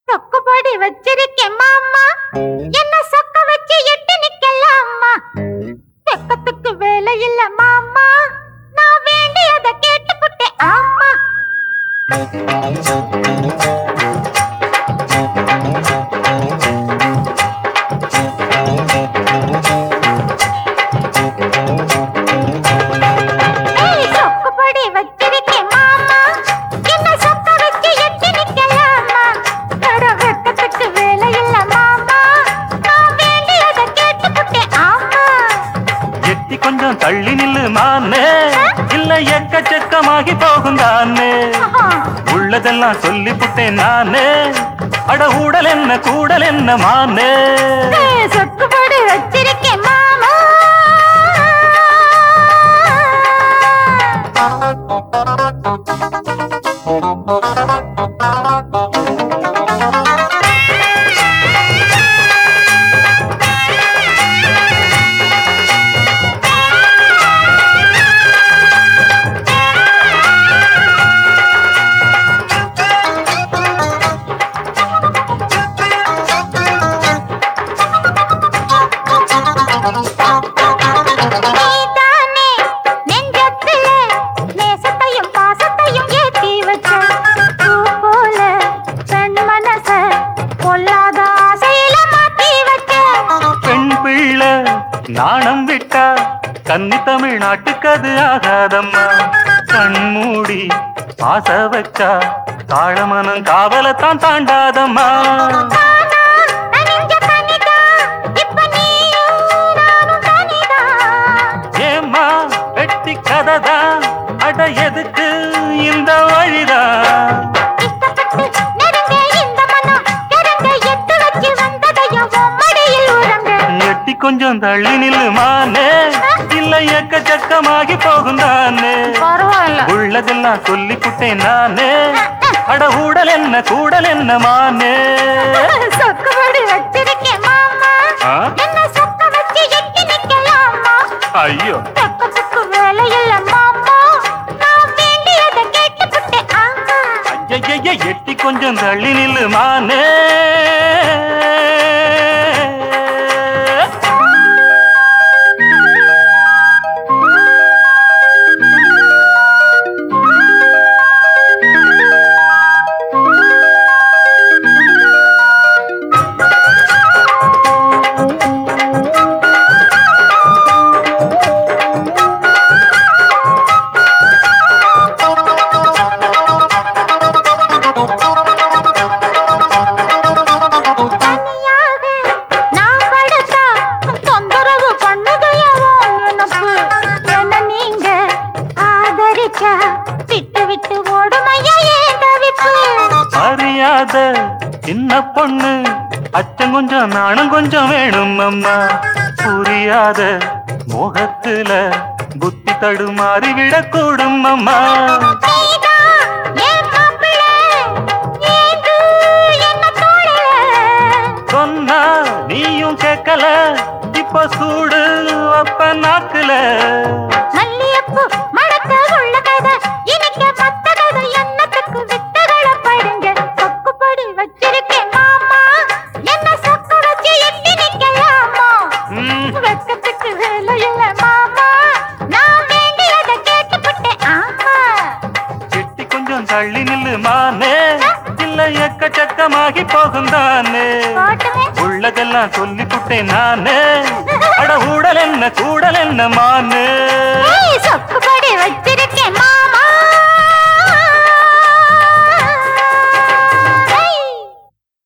சொக்குபடி வச்சிருக்கேன் மாமா என்ன சொக்க வச்சு எட்டு நிக்கலாமா வெக்கத்துக்கு வேலை இல்ல மாமா நான் வேண்டியதை கேட்டுப்புட்டேன் ஆமா ஏய், சொக்குபடி வச்சிருக்கேன் மாமா என்ன சொக்க வச்சு எட்டு நிக்கலாமா அட வெக்கத்துக்கு வேலை இல்ல மாமா நான் வேண்டியதை கேட்டுப்புட்டேன் ஆமா எட்டி கொஞ்சம் தள்ளி நில்லு மானே இல்ல எக்கச்சக்கமாகி போகும் தானே ஆஹா. உள்ளதெல்லாம் சொல்லி புட்டேன் நானே அட ஊடல் என்ன கூடல் என்ன மானே ஏய், சொக்குபடி வச்சிருக்கேன் மாமா நீதானே நெஞ்சத்திலே நேசத்தையும் பாசத்தையும் ஏத்தி வச்ச பூ போல பெண் மனச பொல்லாத ஆசையில மாத்தி வச்ச பெண் பிள்ளை நாணம் விட்டா கன்னி தமிழ்நாட்டுக்கு அது ஆகாதம்மா கண்மூடி ஆச வச்சா தாழமனம் காவலத்தான் தாண்டாதம்மா ஆனா, நனைஞ்ச கனிதா, இப்ப நீயும் நானும் தனிதான். ஏம்மா வெட்டி கதைதான் அட எதுக்கு இந்த வழிதான் இஷ்டப்பட்டு நெருங்க இந்த மனம், கிறங்க எட்டு வச்சு வந்ததையும் உன் மடியில் உறங்க. எட்டி கொஞ்சம் தள்ளி நில்லு மானே இல்ல எக்கச்சக்கமாகி போகும் தானே பரவாயில்ல உள்ளதெல்லாம் சொல்லி புட்டேன் நானே அட ஊடல் என்ன கூடல் என்ன மானே சொக்குபடி வச்சிருக்கேன் மாமா ஆ? என்ன சொக்க வச்சு எட்டி நிக்கலாமா ஐயோ பக்கத்துக்கு வேலை இல்ல மாமா நான் வேண்டியதை கேட்டுப்புட்டேன் ஆமா ஐயைய எட்டி கொஞ்சம் தள்ளி நில்லு மானே தனியாக நான் படுத்தா தொந்தரவு பண்ணுதையவோ நினப்பு என்ன நீங்க ஆதரிச்சா விட்டு விட்டு ஓடுமையா ஏன் தவிப்பு அறியாத சின்ன பொண்ணு அச்சம் கொஞ்சம் நாணம் கொஞ்சம் வேணும் அம்மா புரியாத மோகத்துல புத்தி தடுமாறி விடக்கூடும் அம்மா நீதான் என் மாப்பிள்ளை, ஏங்கு என்ன தோழல. சொன்னா நீயும் கேட்கல இப்ப சூடு அப்ப நாக்குல மல்லிகைப்பூ மணக்க உள்ள கதை, இனிக்க மத்த கதை, என்னத்துக்கு வித்தகளை படுங்க. சொக்குப்பொடி வச்சிருக்கேன் மாமா, என்ன சொக்க வச்சு எட்டி நிக்கலாமா? ம், வெட்கத்துக்கு வேலை இல்ல மாமா, நான் வேண்டியதை கேட்டுப்புட்டேன் ஆமா. எட்டி கொஞ்சம் தள்ளி நில்லு மானே இல்ல எக்கச்சக்கமாகி போகும் தானே போட்டுமே. உள்ளதெல்லாம் சொல்லி புட்டேன் நானே அட ஊடல் என்ன கூடல் என்ன மானே